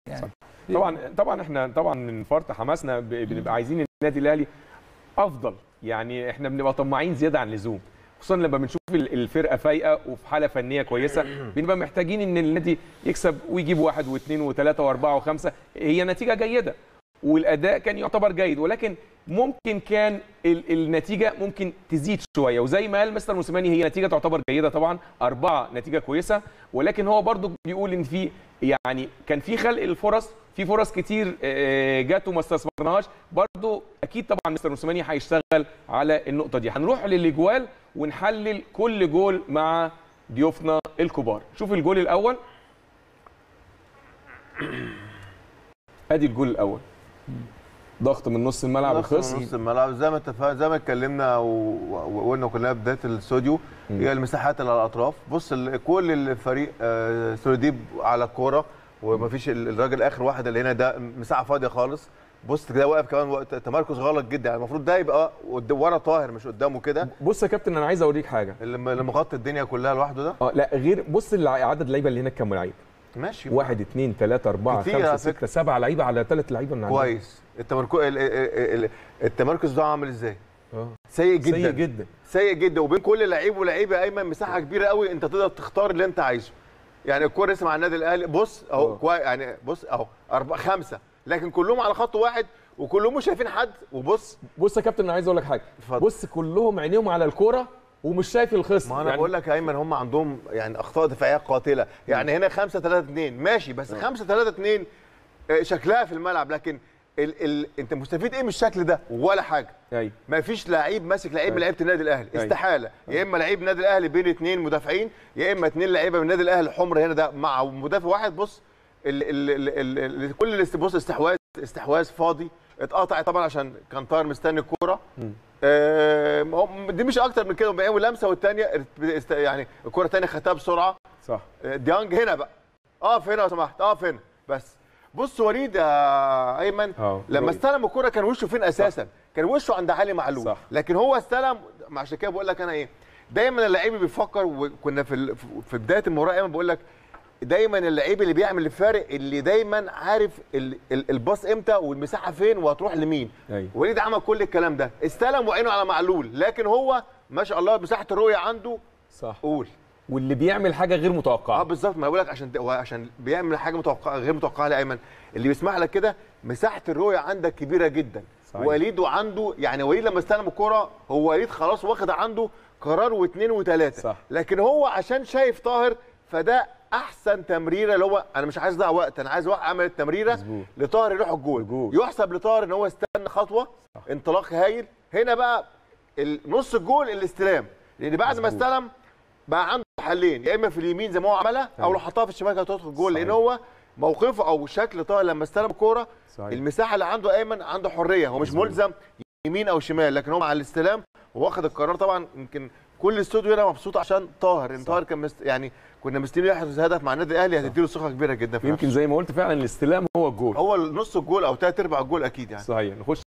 يعني طبعا طبعا احنا طبعا من فرط حماسنا ب- بنبقى عايزين النادي الاهلي افضل يعني احنا بنبقى طماعين زياده عن اللزوم خصوصا لما بنشوف ال- الفرقه فايقه وفي حاله فنيه كويسه بنبقى محتاجين ان النادي يكسب ويجيب واحد واثنين وثلاثه واربعه وخمسه هي نتيجه جيده والاداء كان يعتبر جيد ولكن ممكن كان ال- النتيجه ممكن تزيد شويه وزي ما قال مستر موسيماني هي نتيجه تعتبر جيده طبعا اربعه نتيجه كويسه ولكن هو برضو بيقول ان في يعني كان في خلق الفرص في فرص كتير آه، جت وما استثمرناهاش برضو اكيد طبعا مستر موسيماني هيشتغل على النقطه دي هنروح للاجوال ونحلل كل جول مع ضيوفنا الكبار شوف الجول الاول ادي الجول الاول ضغط من نص الملعب نص الخصم نص الملعب زي ما اتفق زي ما اتكلمنا و- وقلنا كلنا في بدايه الاستوديو هي المساحات اللي على الاطراف بص ال- كل الفريق آه، سوليديب على الكوره ومفيش ال- الراجل اخر واحد اللي هنا ده مساحه فاضيه خالص بص كده واقف كمان وقت تمركز غلط جدا يعني المفروض ده يبقى قد- ورا طاهر مش قدامه كده بص يا كابتن انا عايز اوريك حاجه اللي م- اللي مغطي الدنيا كلها لوحده ده اه لا غير بص الع- عدد اللعيبه اللي هناك كام لعيب ماشي واحد اثنين ثلاثة أربعة كتير خمسة على ستة فكرة. سبعة لعيبة على ثلاث لعيبة من عندنا. كويس التمركز ال- ال- ال- التمركز ده عامل ازاي اه سيء جدا سيء جدا سيء جدا وبين كل لعيب ولعيب يا ايمن مساحه كبيره قوي انت تقدر تختار اللي انت عايزه يعني الكوره اسمها النادي الاهلي بص اهو اه. كويس يعني بص اهو أربعة خمسه لكن كلهم على خط واحد وكلهم مش شايفين حد وبص بص يا كابتن انا عايز اقول لك حاجة اتفضل. بص كلهم عينيهم على الكورة ومش شايف الخصم ما انا بقول لك يا ايمن هم عندهم يعني اخطاء دفاعيه قاتله يعني هنا 5 3 2 ماشي بس 5 3 2 شكلها في الملعب لكن ال ال انت مستفيد ايه من الشكل ده ولا حاجه ايوه ما فيش لعيب ماسك لعيب من أيوة. لعيبه النادي الاهلي أيوة. استحاله يا اما لعيب النادي الاهلي بين اثنين مدافعين يا اما اثنين لعيبه من النادي الاهلي حمر هنا ده مع مدافع واحد بص ال ال ال ال ال كل الاست- بص استحواذ استحواذ فاضي اتقطع طبعا عشان كان طاهر مستني الكوره آه هم- دي مش اكتر من كده بيعمل لمسه والثانيه يعني الكوره الثانيه خدتها بسرعه صح آه، ديانج هنا بقى اقف هنا لو سمحت اقف هنا بس بص وليد يا ايمن اه لما رؤية. استلم الكوره كان وشه فين اساسا كان وشه عند علي معلول صح. لكن هو استلم عشان كده بقول لك انا ايه دايما اللعيب بيفكر وكنا في ال- في بدايه المباراه ايمن بقول لك دايما اللعيب اللي بيعمل الفارق اللي دايما عارف ال- ال- الباص امتى والمساحه فين وهتروح لمين ايوه وليد عمل كل الكلام ده استلم وعينه على معلول لكن هو ما شاء الله مساحه الرؤيه عنده صح قول واللي بيعمل حاجة غير اه متوقعة بالظبط ما بقول لك عشان هو عشان بيعمل حاجه متوقعه غير متوقعه لايمن اللي بيسمح لك كده مساحه الرؤيه عندك كبيره جدا صحيح. وليد وعنده يعني وليد لما استلم الكره هو وليد خلاص واخد عنده قرار واثنين وثلاثه صح. لكن هو عشان شايف طاهر فده احسن تمريره اللي هو انا مش عايز اضيع وقت انا عايز اعمل التمريره مظبوط. لطاهر يروح الجول الجول. يحسب لطاهر ان هو استنى خطوه انطلاق هايل هنا بقى ال- نص الجول الاستلام لان بعد ما مظبوط. استلم بقى عنده حلين يا اما في اليمين زي ما هو عملها او أيوة. لو حطها في الشمال كانت هتدخل جول لان صحيح. هو موقفه او شكل طاهر لما استلم الكوره صحيح المساحه اللي عنده ايمن عنده حريه هو مش مظبوط. ملزم يمين او شمال لكن هو مع الاستلام هو واخد القرار طبعا يمكن كل الاستوديو هنا مبسوط عشان طاهر ان طاهر كان مست... يعني كنا مستنيين يحرز هدف مع النادي الاهلي هتديله ثقه كبيره جدا في يمكن نفسه. زي ما قلت فعلا الاستلام هو الجول هو نص الجول او ثلاث ارباع الجول اكيد يعني صحيح نخش